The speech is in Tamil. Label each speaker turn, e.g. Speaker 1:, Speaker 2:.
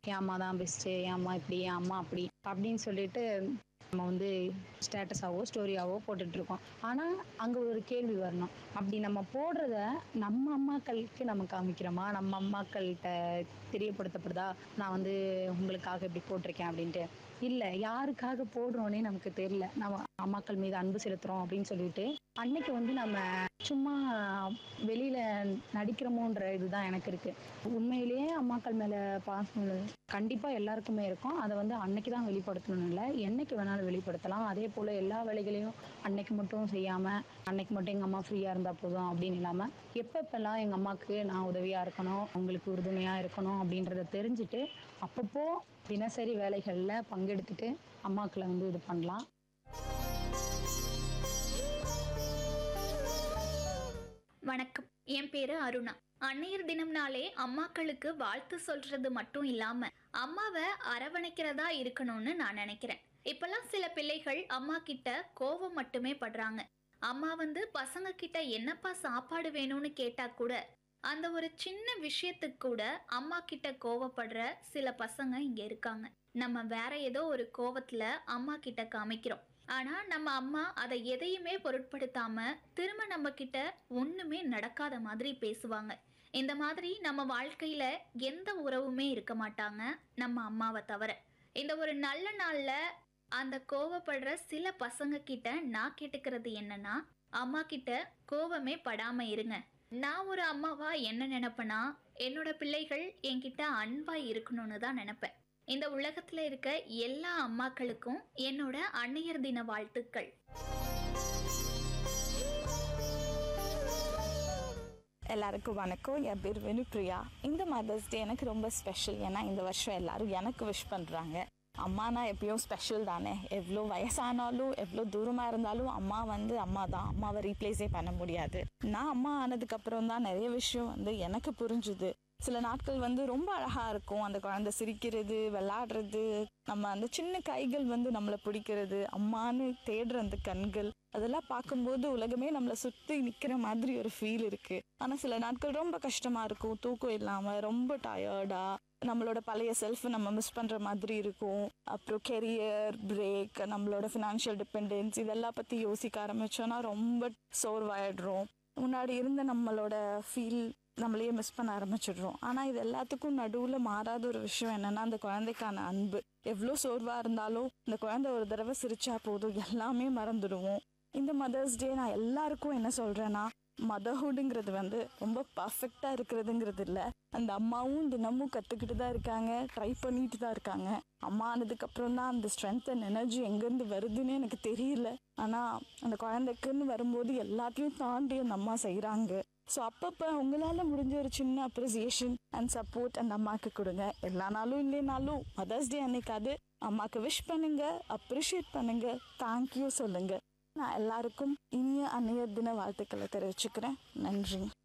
Speaker 1: என் அம்மா தான் பெஸ்ட்டு என் அம்மா இப்படி என் அம்மா அப்படி அப்படின்னு சொல்லிட்டு நம்ம வந்து ஸ்டேட்டஸாவோ ஸ்டோரியாவோ போட்டுட்டு இருக்கோம் ஆனால் அங்கே ஒரு கேள்வி வரணும் அப்படி நம்ம போடுறத நம்ம அம்மாக்களுக்கு நம்ம காமிக்கிறோமா நம்ம அம்மாக்கள்கிட்ட தெரியப்படுத்தப்படுதா நான் வந்து உங்களுக்காக இப்படி போட்டிருக்கேன் அப்படின்ட்டு இல்லை யாருக்காக போடுறோன்னே நமக்கு தெரியல நம்ம அம்மாக்கள் மீது அன்பு செலுத்துறோம் அப்படின்னு சொல்லிட்டு அன்னைக்கு வந்து நம்ம சும்மா வெளியில நடிக்கிறோமோன்ற இதுதான் எனக்கு இருக்கு உண்மையிலேயே அம்மாக்கள் மேல பாசம் உள்ளது கண்டிப்பா எல்லாருக்குமே இருக்கும் அதை வந்து அன்னைக்கு தான் வெளிப்படுத்தணும் இல்லை என்னைக்கு வேணாலும் வெளிப்படுத்தலாம் அதே போல எல்லா வேலைகளையும் அன்னைக்கு மட்டும் செய்யாம அன்னைக்கு மட்டும் எங்க அம்மா ஃப்ரீயா இருந்தா போதும் அப்படின்னு இல்லாம எப்பப்பெல்லாம் எங்க அம்மாக்கு நான் உதவியா இருக்கணும் உங்களுக்கு உறுதுணையா இருக்கணும் அப்படின்றத தெரிஞ்சுட்டு அப்பப்போ தினசரி வேலைகள்ல பங்கெடுத்துட்டு அம்மாக்களை வந்து இது பண்ணலாம்
Speaker 2: வணக்கம் என் பேரு அருணா அன்னையர் தினம்னாலே அம்மாக்களுக்கு வாழ்த்து சொல்றது மட்டும் இல்லாம அம்மாவை அரவணைக்கிறதா இருக்கணும்னு நான் நினைக்கிறேன் இப்பெல்லாம் சில பிள்ளைகள் அம்மா கிட்ட கோவம் மட்டுமே படுறாங்க அம்மா வந்து பசங்க கிட்ட என்னப்பா சாப்பாடு வேணும்னு கேட்டா கூட அந்த ஒரு சின்ன விஷயத்துக்கு கூட அம்மா கிட்ட கோவப்படுற சில பசங்க இங்க இருக்காங்க நம்ம வேற ஏதோ ஒரு கோவத்துல அம்மா கிட்ட காமிக்கிறோம் ஆனா நம்ம அம்மா அதை எதையுமே பொருட்படுத்தாம திரும்ப நம்ம கிட்ட ஒண்ணுமே நடக்காத மாதிரி பேசுவாங்க இந்த மாதிரி நம்ம வாழ்க்கையில எந்த உறவுமே இருக்க மாட்டாங்க நம்ம அம்மாவை தவிர இந்த ஒரு நல்ல நாள்ல அந்த கோவப்படுற சில பசங்க கிட்ட நான் கேட்டுக்கிறது என்னன்னா அம்மா கிட்ட கோவமே படாம இருங்க நான் ஒரு அம்மாவா என்ன நினைப்பேனா என்னோட பிள்ளைகள் என்கிட்ட அன்பா இருக்கணும்னு தான் நினைப்பேன் இந்த உலகத்துல இருக்க எல்லா அம்மாக்களுக்கும் என்னோட அன்னையர் தின வாழ்த்துக்கள்
Speaker 3: எல்லாருக்கும் வணக்கம் என் பேர் வெனுப்ரியா இந்த மதர்ஸ் டே எனக்கு ரொம்ப ஸ்பெஷல் ஏன்னா இந்த வருஷம் எல்லாரும் எனக்கு விஷ் பண்ணுறாங்க அம்மானா எப்பயும் ஸ்பெஷல் தானே எவ்வளோ வயசானாலும் எவ்வளோ தூரமாக இருந்தாலும் அம்மா வந்து அம்மா தான் அம்மாவை ரீப்ளேஸே பண்ண முடியாது நான் அம்மா ஆனதுக்கப்புறம் தான் நிறைய விஷயம் வந்து எனக்கு புரிஞ்சுது சில நாட்கள் வந்து ரொம்ப அழகா இருக்கும் அந்த குழந்தை சிரிக்கிறது விளையாடுறது நம்ம அந்த சின்ன கைகள் வந்து நம்மளை பிடிக்கிறது அம்மான்னு தேடுற அந்த கண்கள் அதெல்லாம் பார்க்கும்போது உலகமே நம்மளை சுத்தி நிக்கிற மாதிரி ஒரு ஃபீல் இருக்கு ஆனா சில நாட்கள் ரொம்ப கஷ்டமா இருக்கும் தூக்கம் இல்லாம ரொம்ப டயர்டா நம்மளோட பழைய செல்ஃப் நம்ம மிஸ் பண்ற மாதிரி இருக்கும் அப்புறம் கெரியர் பிரேக் நம்மளோட ஃபினான்ஷியல் டிபெண்டன்ஸ் இதெல்லாம் பத்தி யோசிக்க ஆரம்பிச்சோம்னா ரொம்ப சோர்வாயிடுறோம் முன்னாடி இருந்த நம்மளோட ஃபீல் நம்மளையே மிஸ் பண்ண ஆரம்பிச்சிடுறோம் ஆனா இது எல்லாத்துக்கும் நடுவுல மாறாத ஒரு விஷயம் என்னன்னா அந்த குழந்தைக்கான அன்பு எவ்வளோ சோர்வா இருந்தாலும் இந்த குழந்தை ஒரு தடவை சிரிச்சா போதும் எல்லாமே மறந்துடுவோம் இந்த மதர்ஸ் டே நான் எல்லாருக்கும் என்ன சொல்றேன்னா மதர்ஹுட்ங்கிறது வந்து ரொம்ப பர்ஃபெக்டா இருக்கிறதுங்கிறது இல்ல அந்த அம்மாவும் தினமும் கத்துக்கிட்டு தான் இருக்காங்க ட்ரை பண்ணிட்டு தான் இருக்காங்க அம்மா ஆனதுக்கு அப்புறம் தான் அந்த ஸ்ட்ரென்த் அண்ட் எனர்ஜி எங்கேருந்து வருதுன்னு எனக்கு தெரியல ஆனா அந்த குழந்தைக்குன்னு வரும்போது எல்லாத்தையும் தாண்டி அந்த அம்மா செய்றாங்க ஸோ அப்பப்போ உங்களால் முடிஞ்ச ஒரு சின்ன அப்ரிசியேஷன் அண்ட் சப்போர்ட் அந்த அம்மாவுக்கு கொடுங்க எல்லா நாளும் இல்லைனாலும் மதர்ஸ் டே அன்னைக்காவது அம்மாவுக்கு விஷ் பண்ணுங்க அப்ரிஷியேட் பண்ணுங்க தேங்க்யூ சொல்லுங்க நான் எல்லாருக்கும் இனிய அன்னையர் தின வாழ்த்துக்களை தெரிவிச்சுக்கிறேன் நன்றி